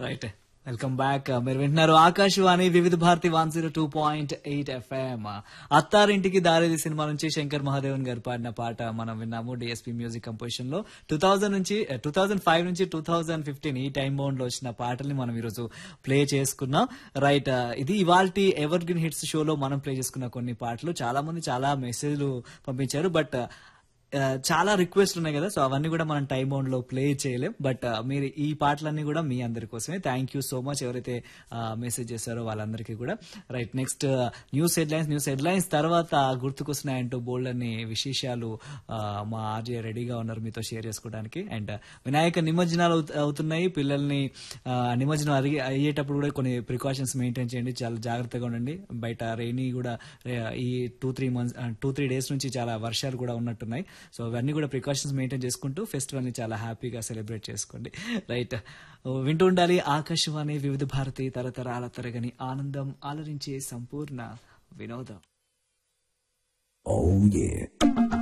Right welcome back మీరు వింటున్నారు Akashvani Vividha Bharati one zero two point eight FM Attarintiki Daredi cinema నుంచి శంకర్ మహాదేవన్ గారు పాడిన పాట మనం విన్నాము డిఎస్పీ మ్యూజిక్ కంపోజిషన్ లో టూ థౌజండ్ నుంచి టూ థౌజండ్ ఫైవ్ నుంచి టూ థౌజండ్ ఫిఫ్టీన్ ఈ టైం బౌండ్ లో వచ్చిన పాటల్ని మనం ఈరోజు ప్లే చేసుకున్నాం రైట్ ఇది ఇవాల్టి ఎవర్ గ్రీన్ హిట్స్ షోలో మనం ప్లే చేసుకున్న కొన్ని పాటలు చాలా మంది చాలా మెసేజ్లు పంపించారు బట్ ఆ, చాలా రిక్వెస్ట్ ఉన్నాయి కదా సో అవన్నీ కూడా మనం టైం బౌండ్ లో ప్లే చేయలేం బట్ ఆ, మీరు ఈ పాటలన్నీ కూడా మీ అందరి కోసమే థ్యాంక్ యూ సో మచ్ ఎవరైతే మెసేజ్ చేశారో వాళ్ళందరికీ కూడా right next news headlines news headlines తర్వాత గుర్తుకొస్తున్నాయంటూ బోల్డ్ అన్ని విశేషాలు ఆ, మా ఆర్జే రెడీగా ఉన్నారు మీతో షేర్ చేసుకోవడానికి అండ్ వినాయక నిమజ్జనాలు అవుత- అవుతున్నాయి పిల్లల్ని ఆ, నిమజ్జనం అరిగి అయ్యేటప్పుడు కూడా కొన్ని ప్రికాషన్స్ మెయింటైన్ చేయండి చాలా జాగ్రత్తగా ఉండండి బయట రెయినీ కూడా రే- ఈ two three months two three days నుంచి చాలా వర్షాలు కూడా ఉన్నట్టున్నాయి సో అవన్నీ కూడా ప్రికాషన్స్ మెయింటైన్ చేసుకుంటూ ఫెస్టివల్ ని చాలా హ్యాపీగా సెలబ్రేట్ చేసుకోండి రైట్ వింటూ ఉండాలి ఆకాశవాణి వివిధ భారతి తరతరాల తరగని ఆనందం ఆలరించే సంపూర్ణ వినోదం Oh yeah.